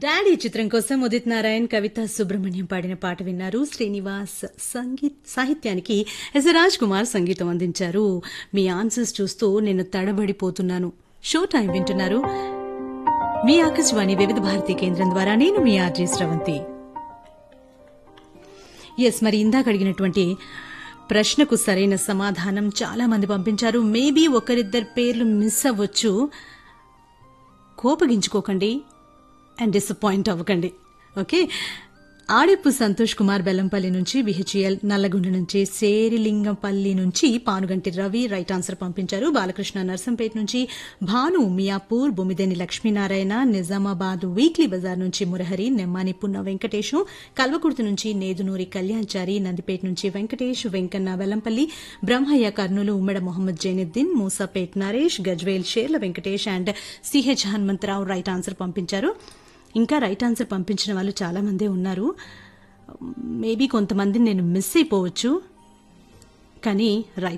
daddy చిత్రం కోసం ఉదిత్ నారాయణ్ కవిత సుబ్రహ్మణ్యం పాడిన పాట విన్నారు శ్రీనివాస్ సంగీత్ సాహిత్యానికి ఎస్ రాజ్ కుమార్ సంగీతం అందించారు మీ ఆన్సర్స్ చూస్తూ నేను తడబడిపోతున్నాను షో టైం వింటున్నారు మీ ఆకాశవాణి వివిధ భారతి కేంద్రం ద్వారా నేను మీ ఆర్జే స్రవంతి ఎస్ మరి ఇందాక అడిగినటువంటి ప్రశ్నకు సరైన సమాధానం చాలా మంది పంపించారు మేబీ ఒకరిద్దరు పేర్లు మిస్ అవ్వచ్చు కోపగించుకోకండి అండ్ డిసప్పాయింట్ అవ్వకండి ఓకే ఆడిప్పు సంతోష్ కుమార్ బెల్లంపల్లి నుంచి విహెచ్ఎల్ నల్లగొండ నుంచి సేరిలింగంపల్లి నుంచి పానుగంటి రవి రైట్ ఆన్సర్ పంపించారు బాలకృష్ణ నర్సంపేట నుంచి భాను మియాపూర్ బొమ్మిదేని లక్ష్మీనారాయణ నిజామాబాద్ వీక్లీ బజార్ నుంచి మురహరి నెమ్మాని పున్న వెంకటేశు కల్వకుర్తి నుంచి నేదునూరి కళ్యాణ్చారి నందిపేట నుంచి వెంకటేష్ వెంకన్న వెల్లంపల్లి బ్రహ్మయ్య కర్నూలు ఉమ్మడ మొహమ్మద్ జైనుద్దీన్ మూసాపేట్ నరేష్ గజ్వేల్ షేర్ల Venkatesh and CH Hanumantha Rao right answer పంపించారు ఇంకా రైట్ ఆన్సర్ పంపించిన వాళ్ళు చాలా మందే ఉన్నారు మేబీ కొంతమందిని నేను మిస్ అయిపోవచ్చు కానీ రైట్